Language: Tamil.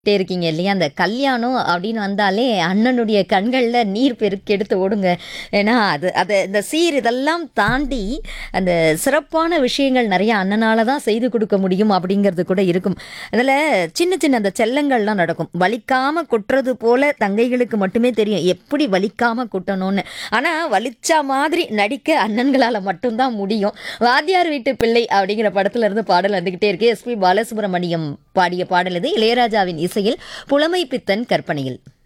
டே இருக்கீங்க இல்லையா அந்த கல்யாணம் அப்படின்னு வந்தாலே அண்ணனுடைய கண்களில் நீர் பெருக்கெடுத்து ஓடுங்க ஏன்னா அது அது இந்த சீர் இதெல்லாம் தாண்டி அந்த சிறப்பான விஷயங்கள் நிறைய அண்ணனால தான் செய்து கொடுக்க முடியும் அப்படிங்கிறது கூட இருக்கும் அதில் சின்ன சின்ன அந்த செல்லங்கள்லாம் நடக்கும் வலிக்காம கொட்டுறது போல தங்கைகளுக்கு மட்டுமே தெரியும் எப்படி வலிக்காம கொட்டணும்னு ஆனால் வலிச்சா மாதிரி நடிக்க அண்ணன்களால் மட்டும்தான் முடியும் வாத்தியார் வீட்டு பிள்ளை அப்படிங்கிற படத்துல இருந்து பாடல் வந்துகிட்டே இருக்கு எஸ்பி பாலசுப்ரமணியம் பாடிய பாடல் இது இளையராஜாவின் இசையில் புலமை பித்தன் கற்பனையில்